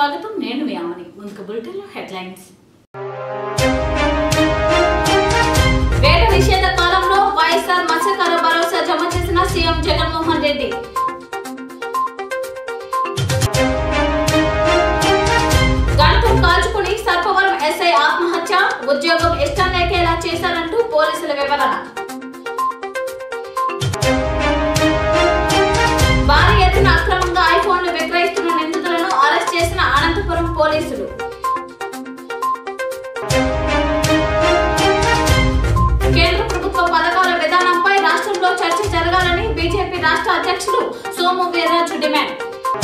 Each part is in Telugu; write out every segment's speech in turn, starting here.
స్వాగతం నేను మీ ఆమని ముందుకు బులెటిన్లో హెడ్లైన్స్ వేట నిషేధ కాలంలో వైఎస్ఆర్ మత్స్యకార భరోసా జమ చేసిన సీఎం జగన్మోహన్ రెడ్డి గంటం కాల్చుకుని సర్పవరం ఎస్ఐ ఆత్మహత్య ఉద్యోగం ఇష్టం లేకేలా చేశారంటూ పోలీసుల వివరణ భారీ ఎత్తున అక్రమంగా ఐఫోన్లు విక్రయిస్తున్న నిందితులను అరెస్ట్ చేసిన అనంతపురం పోలీసులు కేంద్ర ప్రభుత్వ పథకాల విధానంపై రాష్ట్రంలో చర్చ జరగాలని బీజేపీ రాష్ట్ర అధ్యక్షులు సోము వీర్రాజు డిమాండ్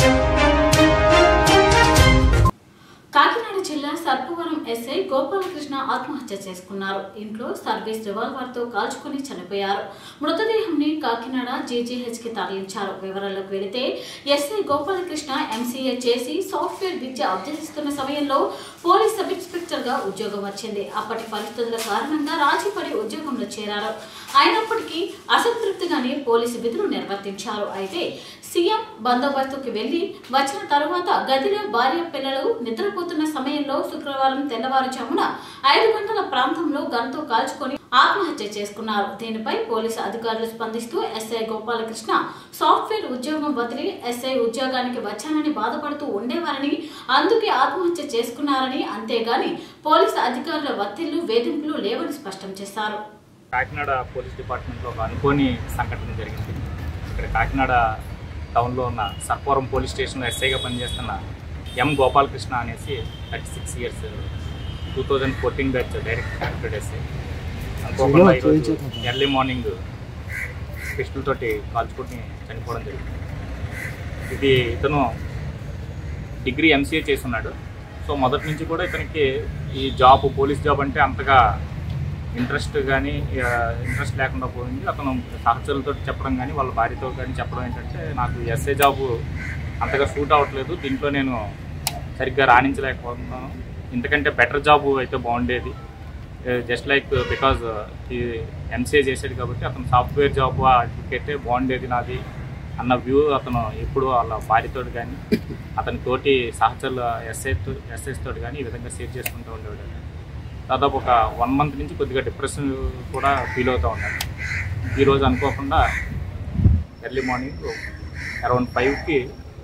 కాకినాడ జిల్లా సర్పవరం ఎస్ఐ గోపాలకృష్ణ ఆత్మహత్య చేసుకున్నారు ఇంట్లో సర్వీస్ రివాల్వర్ తో కాల్చుకుని చనిపోయారు మృతదేహంని కాకినాడ జీజీహెచ్ కి తరలించారు వివరాల్లోకి వెళితే ఎస్ఐ గోపాలకృష్ణ ఎంసీఏ చేసి సాఫ్ట్వేర్ విద్య అభ్యసిస్తున్న సమయంలో పోలీస్ సబ్ ఇన్స్పెక్టర్ గా ఉద్యోగం వచ్చింది అప్పటి పరిస్థితుల కారణంగా రాజీపడి ఉద్యోగంలో చేరారు అయినప్పటికీ అసంతృప్తిగానే పోలీసు విధులు నిర్వర్తించారు అయితే సీఎం బందోబస్తుకి వెళ్లి వచ్చిన తరువాత గదిలో భార్య పిల్లలు నిద్రపోతున్న సమయంలో శుక్రవారం తెల్లవారుజామున ఐదు గంటల ప్రాంతంలో గన్తో కాల్చుకొని ఆత్మహత్య చేసుకున్నారు దీనిపై పోలీసు అధికారులు స్పందిస్తూ ఎస్ఐ గోపాలకృష్ణ సాఫ్ట్వేర్ ఉద్యోగం వదిలి ఎస్ఐ ఉద్యోగానికి వచ్చానని బాధపడుతూ ఉండేవారని అందుకే ఆత్మహత్య చేసుకున్నారని అంతేగాని పోలీసు అధికారుల ఒత్తిళ్లు వేధింపులు లేవని స్పష్టం చేశారు కాకినాడ పోలీస్ డిపార్ట్మెంట్లో ఒక అనుకోని సంఘటన జరిగింది ఇక్కడ కాకినాడ టౌన్లో ఉన్న సర్పవరం పోలీస్ స్టేషన్లో ఎస్ఐగా పనిచేస్తున్న ఎం గోపాలకృష్ణ అనేసి thirty six years two thousand fourteen batch direct character SI అనుకోకుండా ఈరోజు ఎర్లీ మార్నింగ్ పిస్టల్ తోటి కాల్చుకుని చనిపోవడం జరిగింది ఇది ఇతను డిగ్రీ ఎంసీఏ చేస్తున్నాడు సో మొదటి నుంచి కూడా ఇతనికి ఈ జాబ్ పోలీస్ జాబ్ అంటే అంతగా ఇంట్రెస్ట్ కానీ ఇంట్రెస్ట్ లేకుండా పోయింది అతను సహచరులతో చెప్పడం కానీ వాళ్ళ భార్యతో కానీ చెప్పడం ఏంటంటే నాకు ఎస్ఏ జాబ్ అంతగా సూట్ అవ్వట్లేదు దీంట్లో నేను సరిగ్గా రాణించలేకపోతున్నాను ఇంతకంటే బెటర్ జాబ్ అయితే బాగుండేది జస్ట్ లైక్ బికాజ్ ఈ ఎంసీఏ చేసాడు కాబట్టి అతను సాఫ్ట్వేర్ జాబ్ అడ్వకేటే బాగుండేది నాది అన్న వ్యూ అతను ఎప్పుడు వాళ్ళ భార్యతో కానీ అతని తోటి సహచరుల ఎస్ఐ ఎస్ఐస్ తోటి కానీ ఈ విధంగా షేర్ చేసుకుంటూ ఉండేవాడు దాదాపు ఒక వన్ మంత్ నుంచి కొద్దిగా డిప్రెషన్ కూడా ఫీల్ అవుతూ ఉన్నాడు ఈరోజు అనుకోకుండా ఎర్లీ మార్నింగ్ అరౌండ్ ఫైవ్కి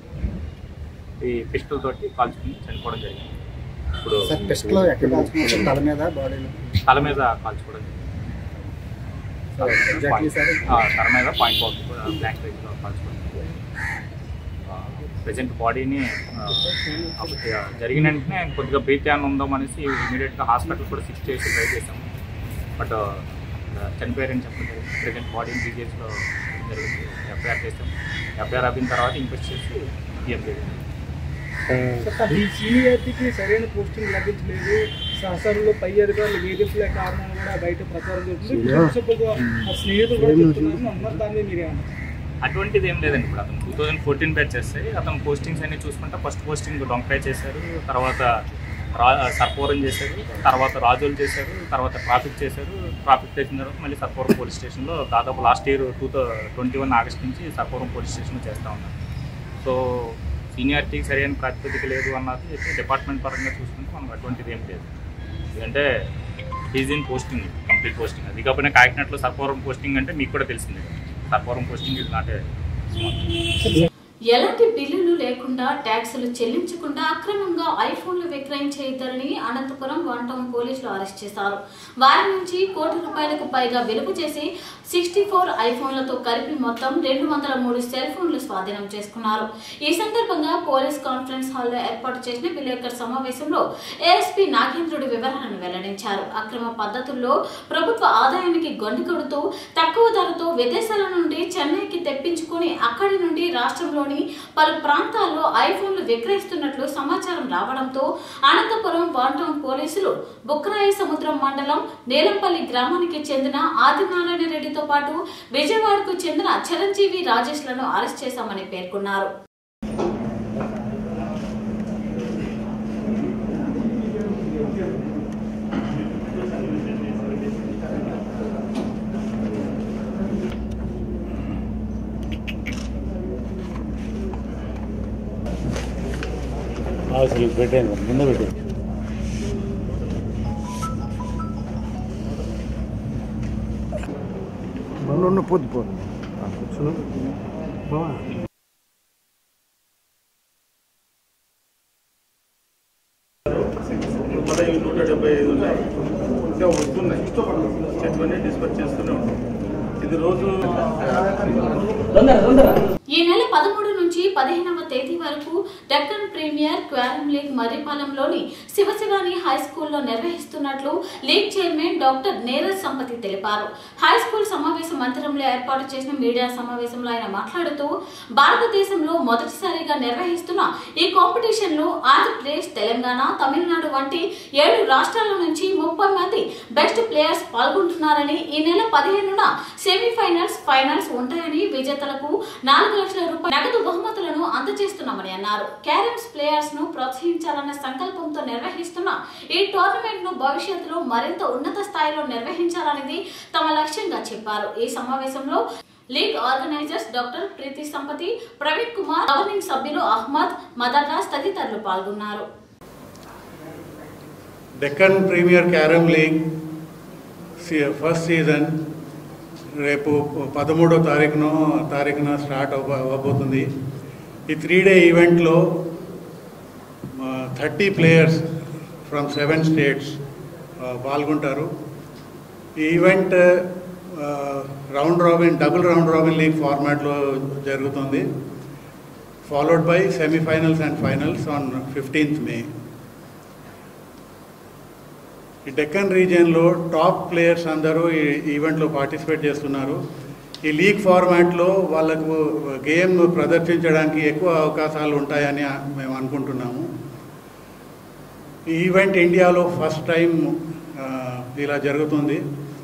ఈ పిస్టల్ తోటి కాల్చుకుని చనిపోవడం జరిగింది ఇప్పుడు సార్ టెస్ట్లో ఎక్కడ కాల్చుకున్నారు తల మీద బాడీలో తల మీద కాల్చుకోవడం జరిగింది సార్ ఎగ్జాక్ట్లీ సార్ ఆ, తల మీద పాయింట్ బాక్స్ బ్లాక్ రేజ్లో కాల్చుకోవడం ప్రజెంట్ బాడీని అప్పుడు జరిగిన వెంటనే కొద్దిగా బ్రీత్ యాన్ ఉందాం అనేసి ఇమీడియట్గా హాస్పిటల్ కూడా షిఫ్ట్ చేసి ట్రై చేసాము బట్ చనిపోయారని చెప్పడం జరిగింది ప్రజెంట్ బాడీని డీటెయిల్స్లో జరిగింది ఎఫ్ఐఆర్ చేసాం ఎఫ్ఐఆర్ అయిన తర్వాత ఇన్వెస్ట్ చేసి పిఎం జరిగింది ఈ సీనియారిటీకి సరైన పోస్టింగ్ లభించలేదు సహసరులు పై అధికారులు వేధింపుల కారణాలు కూడా బయట ప్రచారం జరుగుతుంది కుటుంబ సభ్యులు, ఆ స్నేహితులు కూడా చెప్తున్నారు అన్నారు దాన్ని మీరేమన్నారు అటువంటిది ఏం లేదండి ఇప్పుడు అతను టూ థౌజండ్ ఫోర్టీన్ బ్యాచ్ చేస్తాయి అతను పోస్టింగ్స్ అన్ని చూసుకుంటే ఫస్ట్ పోస్టింగ్ డొంకాయ చేశారు తర్వాత రా సర్పవరం చేశారు తర్వాత రాజోలు చేశారు తర్వాత ట్రాఫిక్ చేశారు ట్రాఫిక్ చేసిన తర్వాత మళ్ళీ సర్పవరం పోలీస్ స్టేషన్లో దాదాపు లాస్ట్ ఇయర్ టూ థౌ ట్వంటీ వన్ ఆగస్ట్ నుంచి సర్పవరం పోలీస్ స్టేషన్లో చేస్తూ ఉన్నారు సో సీనియారిటీకి సరైన ప్రాతిపదిక లేదు అన్నది అయితే డిపార్ట్మెంట్ పరంగా చూసుకుంటే మనకు అటువంటిది ఏం లేదు ఎందుకంటే is in posting complete posting అది కాకపోయినా కాకినాడలో సర్పవరం పోస్టింగ్ అంటే మీకు కూడా తెలిసిందే కదా సర్పవరం పోస్టింగ్ ఇది నాటే ఎలాంటి బిల్లులు లేకుండా ట్యాక్సులు చెల్లించకుండా అక్రమంగా ఐఫోన్లు విక్రయించే ఇద్దరిని అనంతపురం వన్ టౌన్ పోలీసులు అరెస్ట్ చేశారు వారి నుంచి కోటి రూపాయలకు పైగా విలువ చేసి సిక్స్టీ ఫోర్ ఐఫోన్లతో కలిపి మొత్తం రెండు వందల మూడు సెల్ ఫోన్లు స్వాధీనం చేసుకున్నారు ఈ సందర్భంగా పోలీస్ కాన్ఫరెన్స్ హాల్లో ఏర్పాటు చేసిన విలేకరు సమావేశంలో ఏఎస్పీ నాగేంద్రుడి వివరాలను వెల్లడించారు అక్రమ పద్ధతుల్లో ప్రభుత్వ ఆదాయానికి గొండి కొడుతూ తక్కువ ధరతో విదేశాల నుండి చెన్నైకి తెప్పించుకుని అక్కడి నుండి రాష్ట్రంలోని పలు ప్రాంతాల్లో ఐఫోన్లు విక్రయిస్తున్నట్లు సమాచారం రావడంతో అనంతపురం వన్ టౌన్ పోలీసులు బుక్రాయి సముద్రం మండలం నీలంపల్లి గ్రామానికి చెందిన ఆదినారాయణ రెడ్డితో పాటు విజయవాడకు చెందిన చిరంజీవి రాజేష్లను అరెస్ట్ చేశామని పేర్కొన్నారు అసలు పెట్టాను ముందు పెట్టాను మొన్న పొద్దు పోదు కూర్చున్నాం బావా పదహైదు నూట డెబ్బై ఐదు ఉన్నాయి ఇంకా వస్తున్నాయి చెట్లన్నీ డిస్పచ్ చేస్తూనే ఉంటాం ఇది రోజు ఈ నెల పదమూడు నుంచి పదిహేనవ తేదీ వరకు డక్కన్ ప్రీమియర్ క్వారం లీగ్ మర్రిపాలెంలోని శివశివాని హై స్కూల్లో నిర్వహిస్తున్నట్లు league chairman doctor Neeraj Sampathi తెలిపారు హై స్కూల్ సమావేశ మందిరంలో ఏర్పాటు చేసిన మీడియా సమావేశంలో ఆయన మాట్లాడుతూ భారతదేశంలో మొదటిసారిగా నిర్వహిస్తున్న ఈ కాంపిటీషన్ లో ఆంధ్రప్రదేశ్ తెలంగాణ తమిళనాడు వంటి ఏడు రాష్ట్రాల నుంచి ముప్పై మంది బెస్ట్ ప్లేయర్స్ పాల్గొంటున్నారని ఈ నెల పదిహేనున సెమీఫైనల్స్ ఫైనల్స్ ఉంటాయని విజేతలకు నాలుగు లక్షల రూపాయల నగదు బహుమతులను అందజేస్తున్నామని అన్నారు క్యారమ్స్ ప్లేయర్స్ ను ప్రోత్సహించాలన్న సంకల్పంతో నిర్వహిస్తున్న ఈ టోర్నమెంట్ ను భవిష్యత్తులో మరింత ఉన్నత స్థాయిలో నిర్వహించాలనేది తమ లక్ష్యంగా చెప్పారు ఈ సమావేశంలో league organisers doctor Preethi Sampathi Praveen Kumar governing సభ్యులు అహ్మద్ మదర్ రాజ్ తదితరులు పాల్గొన్నారు డెక్కన్ ప్రీమియర్ క్యారమ్ లీగ్ సి- ఫస్ట్ సీజన్ రేపు పదమూడో తారీఖున తారీఖున స్టార్ట్ అవ్వ అవ్వబోతుంది ఈ త్రీ డే ఈవెంట్లో thirty players from seven states పాల్గొంటారు ఈ event round robin double round robin league ఫార్మాట్లో జరుగుతుంది followed by semifinals and finals on fifteenth May ఈ డెక్కన్ రీజియన్లో టాప్ ప్లేయర్స్ అందరూ ఈ ఈవెంట్లో పార్టిసిపేట్ చేస్తున్నారు ఈ లీగ్ ఫార్మాట్లో వాళ్ళకు గేమ్ ప్రదర్శించడానికి ఎక్కువ అవకాశాలు ఉంటాయని మేము అనుకుంటున్నాము ఈ ఈవెంట్ ఇండియాలో ఫస్ట్ టైం ఆ, ఇలా జరుగుతుంది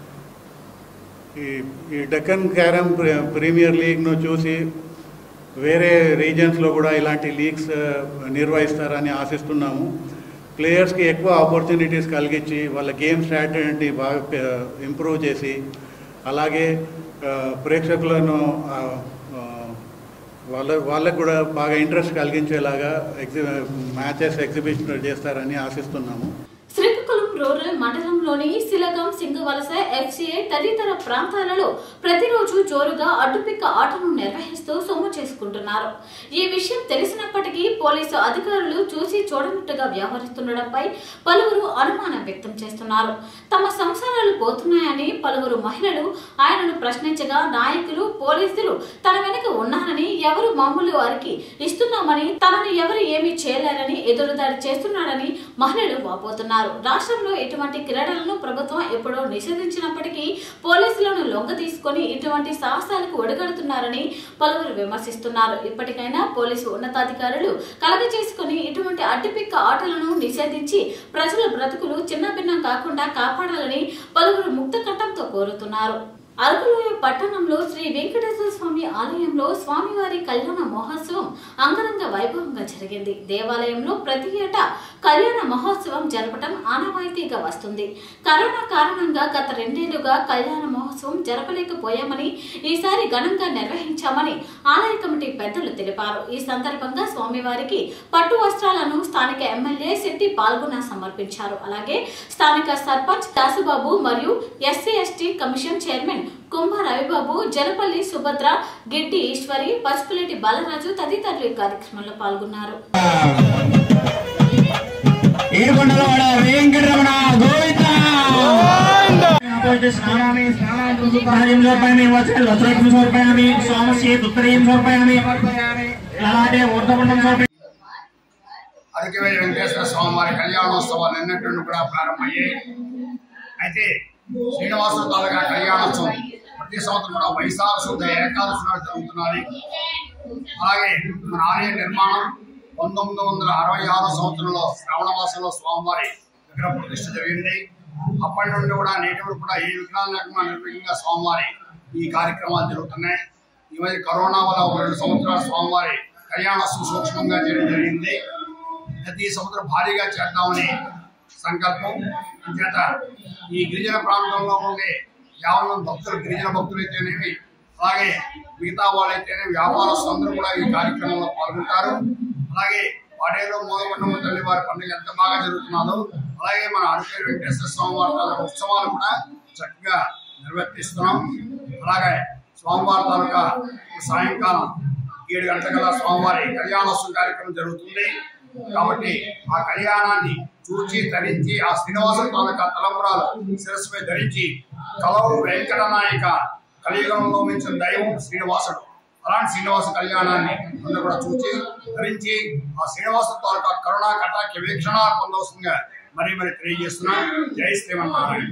ఈ ఈ డెక్కన్ క్యారమ్ ప్రీ- ప్రీమియర్ లీగ్ను చూసి వేరే రీజన్స్లో కూడా ఇలాంటి లీగ్స్ ఆ, నిర్వహిస్తారని ఆశిస్తున్నాము ప్లేయర్స్కి ఎక్కువ ఆపర్చునిటీస్ కలిగించి వాళ్ళ గేమ్ స్ట్రాటజీని బాగా ఇంప్రూవ్ చేసి అలాగే ఆ, ప్రేక్షకులను ఆ, ఆ, వాళ్ళ వాళ్ళకు కూడా బాగా ఇంట్రెస్ట్ కలిగించేలాగా ఎగ్జి మ్యాచెస్ ఎగ్జిబిషన్ చేస్తారని ఆశిస్తున్నాము శ్రీకాకుళం రూరల్ మండలంలోని సిలగం సింగవలస ఎఫ్సిఐ తదితర ప్రాంతాలలో ప్రతిరోజు జోరుగా అడ్డుపిక్క ఆటను నిర్వహిస్తూ సొమ్ము చేసుకుంటున్నారు ఈ విషయం తెలిసినప్పటికీ పోలీసు అధికారులు చూసి చూడనట్టుగా వ్యవహరిస్తుండడంపై పలువురు అనుమానం వ్యక్తం చేస్తున్నారు తమ సంసారాలు పోతున్నాయని పలువురు మహిళలు ఆయనను ప్రశ్నించగా నాయకులు పోలీసులు తన వెనుక ఉన్నారని ఎవరు మామూలు వారికి ఇస్తున్నామని తమను ఎవరు ఏమీ చేయలేరని ఎదురుదాడి చేస్తున్నాడని మహిళలు వాపోతున్నారు రాష్ట్రంలో ఇటువంటి క్రీడలను ప్రభుత్వం ఎప్పుడో నిషేధించినప్పటికీ పోలీసులను లొంగ తీసుకొని ఇటువంటి సాహసాలకు ఒడిగడుతున్నారని పలువురు విమర్శిస్తున్నారు ఇప్పటికైనా పోలీసు ఉన్నతాధికారులు కలగజేసుకుని ఇటువంటి అడ్డిపిక్క ఆటలను నిషేధించి ప్రజల బ్రతుకులు చిన్నభిన్నం కాకుండా కాపాడాలని పలువురు ముక్త కంఠంతో కోరుతున్నారు అరకులోయ పట్టణంలో శ్రీ వెంకటేశ్వర స్వామి ఆలయంలో స్వామివారి కళ్యాణ మహోత్సవం అంగరంగ వైభవంగా జరిగింది దేవాలయంలో ప్రతి ఏటా కళ్యాణ మహోత్సవం జరపడం ఆనవాయితీగా వస్తుంది కరోనా కారణంగా గత రెండేళ్లుగా కళ్యాణ మహోత్సవం జరపలేకపోయామని ఈసారి ఘనంగా నిర్వహించామని ఆలయ కమిటీ పెద్దలు తెలిపారు ఈ సందర్భంగా స్వామివారికి పట్టు వస్త్రాలను స్థానిక ఎమ్మెల్యే శెట్టి పాల్గొన సమర్పించారు అలాగే స్థానిక సర్పంచ్ దాసుబాబు మరియు SC ST commission chairman Kumbha Ravibabu Jalapalli Subhadra Giddi Eshwari Pasupuleti Balaraju తదితరులు ఈ కార్యక్రమంలో పాల్గొన్నారు ఏడుకొండలవాడ వెంకటరమణ గోవింద స్నానామి స్నానాంతం సుఖాయం సమర్పయామి వచన వస్త్రం సమర్పయామి సోమస్య ఉత్తరీయం సమర్పయామి అలాగే ఊర్ధపుండం సమర్పయామి అరకివేలి వెంకటేశ్వర స్వామి వారి కళ్యాణోత్సవాలు నిన్నటి నుండి కూడా ప్రారంభమయ్యాయి అయితే శ్రీనివాస తాలూకా కళ్యాణోత్సవం ప్రతి సంవత్సరం కూడా వైశాఖ శుద్ధ ఏకాదశి నాడు జరుగుతున్నది అలాగే మన ఆలయ నిర్మాణం పంతొమ్మిది వందల అరవై ఆరో సంవత్సరంలో శ్రావణ మాసంలో స్వామివారి విగ్రహ ప్రతిష్ఠ జరిగింది అప్పటి నుండి కూడా నేటి వరకు కూడా ఏ విగ్రహాల లేకుండా నిర్విఘ్నంగా స్వామివారి ఈ కార్యక్రమాలు జరుగుతున్నాయి ఈ మధ్య కరోనా వల్ల ఒక రెండు సంవత్సరాలు స్వామివారి కళ్యాణోత్సవం సూక్ష్మంగా చేయడం జరిగింది ప్రతి సంవత్సరం భారీగా చేద్దామని సంకల్పం అంచేత ఈ గిరిజన ప్రాంతంలో ఉండే యావన మంది భక్తులు గిరిజన భక్తులు అయితేనేమి అలాగే మిగతా వాళ్ళైతేనే వ్యాపారస్తులందరూ కూడా ఈ కార్యక్రమంలో పాల్గొంటారు అలాగే వాడేలో మూలమండపం తల్లి వారి పండుగ ఎంత బాగా జరుగుతున్నదో అలాగే మన అడుపేరు వెంకటేశ్వర స్వామివారి తాలూకా ఉత్సవాలు కూడా చక్కగా నిర్వర్తిస్తున్నాం అలాగే స్వామివారి తాలూకా సాయంకాలం ఏడు గంటల స్వామివారి కళ్యాణోత్సవం కార్యక్రమం జరుగుతుంది కాబట్టి ఆ కళ్యాణాన్ని చూచి ధరించి ఆ శ్రీనివాస తాలూకా తలంబరాలు శిరస్సుపై ధరించి కలవరు వెంకట నాయక కలియుగంలో మించిన దైవం శ్రీనివాసుడు అలాంటి శ్రీనివాస కళ్యాణాన్ని అందరూ కూడా చూచి ధరించి ఆ శ్రీనివాస తాలూకా కరుణా కటాక్ష వీక్షణ పొందవలసిందిగా మరీ మరి తెలియజేస్తున్నాం జై శ్రీమన్నారాయణ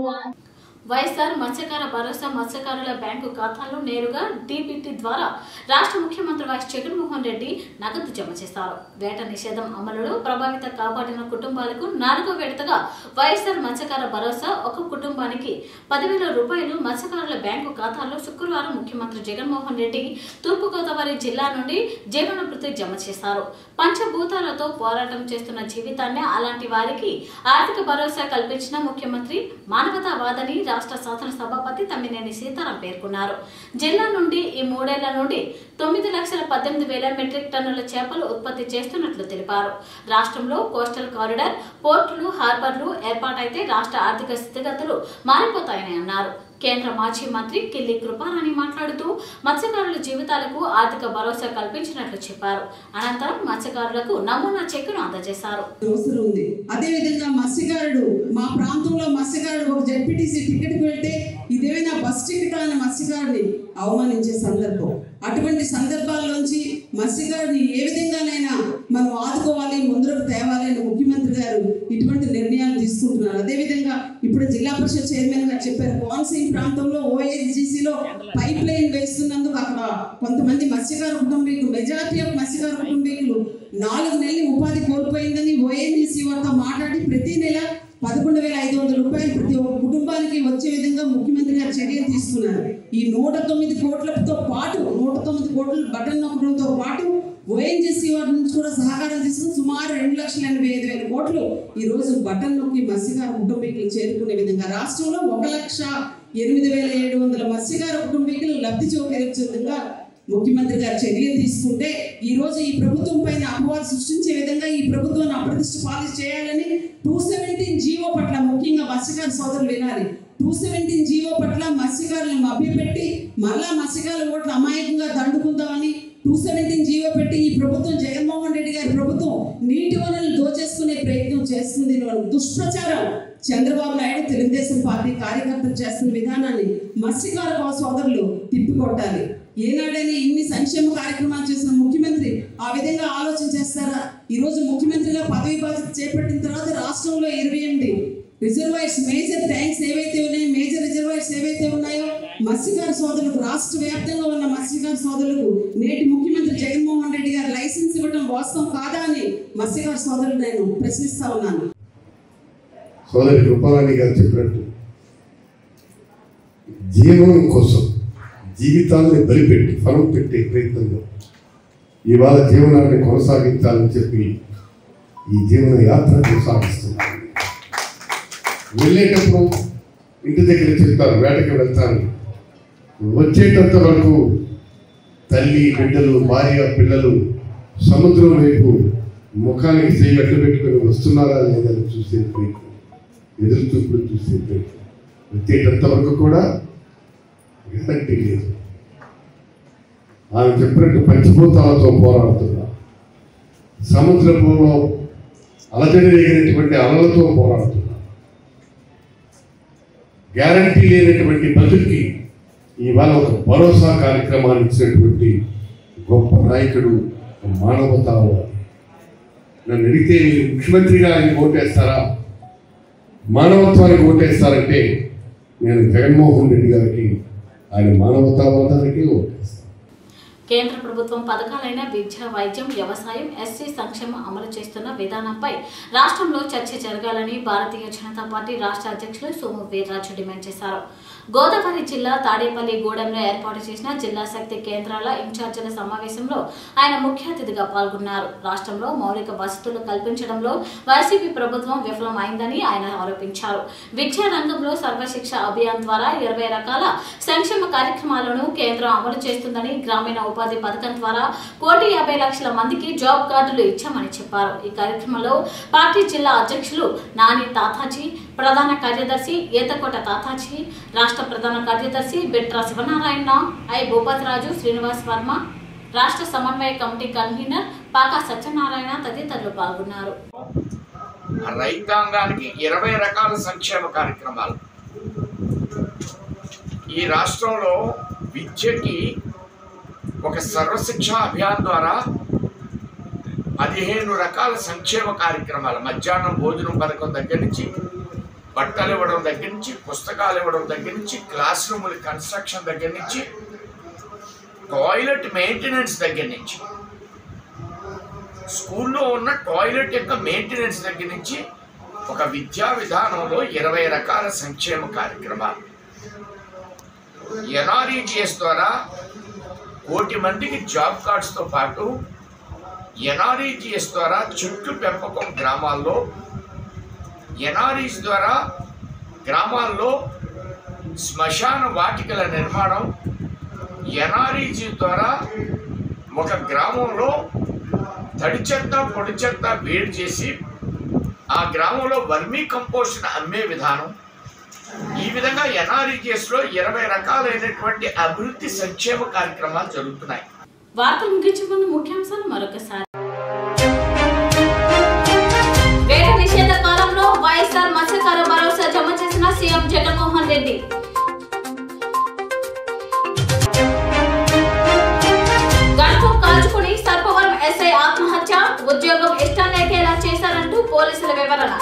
వైఎస్ఆర్ మత్స్యకార భరోసా మత్స్యకారుల బ్యాంకు ఖాతాల్లో నేరుగా డీబీటీ ద్వారా రాష్ట్ర ముఖ్యమంత్రి వైఎస్ జగన్మోహన్ రెడ్డి నగదు జమ చేశారు వేట నిషేధం అమలులో ప్రభావిత కాబడిన కుటుంబాలకు నాలుగో విడతగా వైఎస్ఆర్ మత్స్యకార భరోసా ఒక కుటుంబానికి పదివేల రూపాయలు మత్స్యకారుల బ్యాంకు ఖాతాల్లో శుక్రవారం ముఖ్యమంత్రి జగన్మోహన్ రెడ్డి తూర్పుగోదావరి జిల్లా నుండి జీవన భృతి జమ చేశారు పంచభూతాలతో పోరాటం చేస్తున్న జీవితాన్ని అలాంటి వారికి ఆర్థిక భరోసా కల్పించిన ముఖ్యమంత్రి మానవతావాదని రాష్ట్ర శాసన సభాపతి తమ్మినేని సీతారాం పేర్కొన్నారు జిల్లా నుండి ఈ మూడేళ్ల నుండి తొమ్మిది లక్షల పద్దెనిమిది వేల మెట్రిక్ టన్నుల చేపలు ఉత్పత్తి చేస్తున్నట్లు తెలిపారు రాష్ట్రంలో కోస్టల్ కారిడార్ పోర్టులు హార్బర్లు ఏర్పాటైతే రాష్ట్ర ఆర్థిక స్థితిగతులు మారిపోతాయని అన్నారు కేంద్ర మాజీ మంత్రి కిల్లి కృపారాణి మాట్లాడుతూ మత్స్యకారుల జీవితాలకు ఆర్థిక భరోసా కల్పించినట్లు చెప్పారు అనంతరం మత్స్యకారులకు నమూనా చెక్కును అందజేశారు అవసరం ఉంది అదే విధంగా మత్స్యకారుడు మా ప్రాంతంలో మత్స్యకారుడు ఒక జడ్పీటీసీ టికెట్కి వెళ్తే ఇదేమైనా బస్ టికెట్ అని మత్స్యకారుని అవమానించే సందర్భం అటువంటి సందర్భాల్లోంచి మత్స్యకారుని ఏ విధంగానైనా మనం ఆదుకోవాలి ముందుకు తేవాలి అని ముఖ్యమంత్రి గారు ఇటువంటి నిర్ణయాలు తీసుకుంటున్నారు అదేవిధంగా ఇప్పుడు జిల్లా పరిషత్ చైర్మన్ గారు చెప్పారు కోనసీమ ప్రాంతంలో ఓఎస్జిసిలో పైప్ లైన్ వేస్తున్నందుకు అక్కడ కొంతమంది మత్స్యకార కుటుంబీకులు మెజారిటీ ఆఫ్ మత్స్యకార కుటుంబీకులు నాలుగు నెలలు ఉపాధి కోల్పోయిందని ఓఎన్జిసి వారితో మాట్లాడి ప్రతి నెల పదకొండు వేల ఐదు వందల రూపాయలు ప్రతి ఒక్క కుటుంబానికి వచ్చే విధంగా ముఖ్యమంత్రి గారు చర్యలు తీసుకున్నారు ఈ నూట తొమ్మిది కోట్లతో పాటు నూట తొమ్మిది కోట్లు బటన్ నొక్కడంతో పాటు ఓఎన్జిసి వారి నుంచి కూడా సహకారం తీసుకుని సుమారు రెండు లక్షల ఎనభై ఐదు వేల కోట్లు ఈ రోజు బటన్ నొక్కి మత్స్యకార కుటుంబీకులు చేరుకునే విధంగా రాష్ట్రంలో ఒక లక్ష ఎనిమిది వేల ఏడు వందల మత్స్యకార కుటుంబీకులు లబ్ధి చేకూర్చే విధంగా ముఖ్యమంత్రి గారు చర్యలు తీసుకుంటే ఈ రోజు ఈ ప్రభుత్వం పైన అపవాదు సృష్టించే విధంగా ఈ ప్రభుత్వాన్ని అప్రతిష్ట పాలు చేయాలని టూ సెవెంటీన్ జీవో పట్ల ముఖ్యంగా మత్స్యకార సోదరులు వినాలి టూ సెవెంటీన్ జీవో పట్ల మత్స్యకారులను మభ్యపెట్టి మళ్ళా మత్స్యకారుల ఓట్లు అమాయకంగా దండుకుందామని టూ సెవెంటీన్ జీవో పెట్టి ఈ ప్రభుత్వం జగన్మోహన్ రెడ్డి గారి ప్రభుత్వం నీటి వనరులు దోచేసుకునే ప్రయత్నం చేస్తుంది అనే దుష్ప్రచారం చంద్రబాబు నాయుడు తెలుగుదేశం పార్టీ కార్యకర్తలు చేస్తున్న విధానాన్ని మత్స్యకార సోదరులు తిప్పికొట్టాలి ఏనాడైనా ఇన్ని సంక్షేమ కార్యక్రమాలు చేసిన ముఖ్యమంత్రి ఆ విధంగా ఆలోచన చేస్తారా ఈ రోజు ముఖ్యమంత్రిగా పదవి బాధ్యత చేపట్టిన తర్వాత రాష్ట్రంలో ఇరవై ఎనిమిది రిజర్వాయర్స్ మేజర్ ట్యాంక్స్ ఏవైతే ఉన్నాయో మేజర్ రిజర్వాయర్స్ ఏవైతే ఉన్నాయో మత్స్యకార సోదరులకు రాష్ట్ర వ్యాప్తంగా ఉన్న మత్స్యకార సోదరులకు నేటి ముఖ్యమంత్రి జగన్మోహన్ రెడ్డి గారు లైసెన్స్ ఇవ్వడం వాస్తవం కాదా అని మత్స్యకార సోదరులు నేను ప్రశ్నిస్తా ఉన్నాను సోదరి కృపారాణి గారు చెప్పినట్టు జీవనం కోసం జీవితాన్ని బలిపెట్టి ఫలం పెట్టే ప్రయత్నంలో ఇవాళ జీవనాన్ని కొనసాగించాలని చెప్పి ఈ జీవన యాత్ర కొనసాగిస్తున్నాను వెళ్ళేటప్పుడు ఇంటి దగ్గర చెప్తారు వేటకి వెళ్తాను వచ్చేటంత వరకు తల్లి బిడ్డలు భార్య పిల్లలు సముద్రం వైపు ముఖానికి చేయి అడ్డు పెట్టుకొని వస్తున్నారా లేదా అని చూసే ప్రయత్నం ఎదురు చూపులు చూసే ప్రయత్నం వచ్చేటంత వరకు కూడా గ్యారంటీ లేదు ఆమె చెప్పినట్టు పంచభూతాలతో పోరాడుతున్నా సముద్రంలో అలజడి రేగినటువంటి అలలతో పోరాడుతున్నా గ్యారంటీ లేనటువంటి బతుకి ఇవాళ ఒక భరోసా కార్యక్రమాన్ని ఇచ్చినటువంటి గొప్ప నాయకుడు మానవతావాది నన్ను అడిగితే మీరు ముఖ్యమంత్రిగా ఆయన ఓటేస్తారా మానవత్వానికి ఓటేస్తారంటే నేను జగన్మోహన్ రెడ్డి గారికి ఆయన మానవతావాదానికి ఓటేస్తాను కేంద్ర ప్రభుత్వం పథకాలైన విద్య వైద్యం వ్యవసాయం ఎస్సీ సంక్షేమం అమలు చేస్తున్న విధానంపై రాష్ట్రంలో చర్చ జరగాలని భారతీయ జనతా పార్టీ రాష్ట్ర అధ్యక్షులు సోము వీర్రాజు డిమాండ్ చేశారు గోదావరి జిల్లా తాడేపల్లి గూడెంలో ఏర్పాటు చేసిన జిల్లా శక్తి కేంద్రాల ఇన్ఛార్జీల సమావేశంలో ఆయన ముఖ్య అతిథిగా పాల్గొన్నారు రాష్ట్రంలో మౌలిక వసతులు కల్పించడంలో వైసీపీ ప్రభుత్వం విఫలమైందని ఆయన ఆరోపించారు విద్యా రంగంలో సర్వశిక్ష అభియాన్ ద్వారా ఇరవై రకాల సంక్షేమ కార్యక్రమాలను కేంద్రం అమలు చేస్తుందని గ్రామీణ ఉపాధి పథకం ద్వారా కోటి యాభై లక్షల మందికి జాబ్ కార్డులు ఇచ్చామని చెప్పారు ఈ కార్యక్రమంలో పార్టీ జిల్లా అధ్యక్షులు నాని తాతాజీ ప్రధాన కార్యదర్శి ఏతకోట తాతాజీ రాష్ట్ర ప్రధాన కార్యదర్శి బిట్రా శివనారాయణ ఐ భూపతిరాజు శ్రీనివాస్ వర్మ రాష్ట్ర సమన్వయ కమిటీ కన్వీనర్ పాకా సత్యనారాయణ తదితరులు పాల్గొన్నారు రైతాంగానికి ఇరవై రకాల సంక్షేమ కార్యక్రమాలు ఈ రాష్ట్రంలో విద్యకి ఒక సర్వశిక్ష అభియాన్ ద్వారా పదిహేను రకాల సంక్షేమ కార్యక్రమాలు మధ్యాహ్నం భోజనం పథకం దగ్గర నుంచి బట్టలు ఇవ్వడం దగ్గర నుంచి పుస్తకాలు ఇవ్వడం దగ్గర నుంచి క్లాస్ రూముల కన్స్ట్రక్షన్ దగ్గర నుంచి టాయిలెట్ మెయింటెనెన్స్ దగ్గర నుంచి స్కూల్లో ఉన్న టాయిలెట్ యొక్క మెయింటెనెన్స్ దగ్గర నుంచి ఒక విద్యా విధానంలో ఇరవై రకాల సంక్షేమ కార్యక్రమాలు ఎన్ఆర్ఈజిఎస్ ద్వారా కోటి మందికి జాబ్ కార్డ్స్తో పాటు ఎన్ఆర్ఈజిఎస్ ద్వారా చుట్టు పెంపకం గ్రామాల్లో ఎన్ఆర్ఈస్ ద్వారా గ్రామాల్లో శ్మశాన వాటికల నిర్మాణం ఎన్ఆర్ఈజీ ద్వారా ఒక గ్రామంలో తడి చెత్త పొడి చెత్త వేడి చేసి ఆ గ్రామంలో వర్మీ కంపోస్ట్ అమ్మే విధానం ఈ విధంగా ఎన్ఆర్ఈజిఎస్ లో ఇరవై రకాలైనటువంటి అభివృద్ధి సంక్షేమ కార్యక్రమాలు జరుగుతున్నాయి వార్తలు ముగించే ముందు ముఖ్యాంశాలు మరొకసారి వేట నిషేధ కాలంలో వైఎస్ఆర్ మత్స్యకార భరోసా జమ చేసిన సీఎం జగన్మోహన్ రెడ్డి గంటకు కాల్చుకుని సర్పవరం ఎస్ఐ ఆత్మహత్య ఉద్యోగం ఇష్టం లేకేలా చేశారంటూ పోలీసుల వివరణ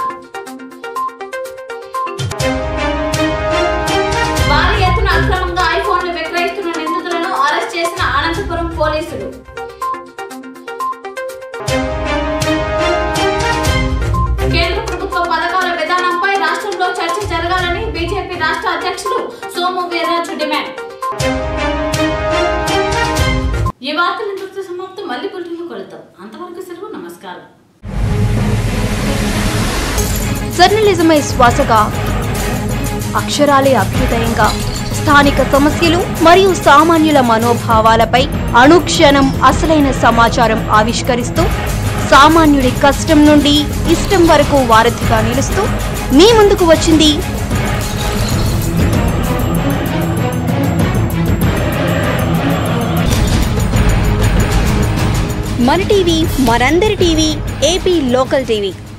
భారీ ఎత్తున అక్రమంగా ఐఫోన్లు విక్రయిస్తున్న నిందితులను అరెస్ట్ చేసిన అనంతపురం పోలీసులు కేంద్ర ప్రభుత్వ పథకాల విధానంపై రాష్ట్రంలో చర్చ జరగాలని బీజేపీ రాష్ట్ర అధ్యక్షులు సోము వీర్రాజు డిమాండ్ ఈ వార్తలు ఇంతటితో సమాప్తం మళ్ళీ బులెటిన్లో కొలుతాం అంతవరకు సెలవు నమస్కారం జర్నలిజమే శ్వాసగా అక్షరాలే అభ్యుదయంగా స్థానిక సమస్యలు మరియు సామాన్యుల మనోభావాలపై అనుక్షణం అసలైన సమాచారం ఆవిష్కరిస్తూ సామాన్యుడి కష్టం నుండి ఇష్టం వరకు వారధిగా నిలుస్తూ మీ ముందుకు వచ్చింది మన టీవీ మనందరి టీవీ ఏపీ లోకల్ టీవీ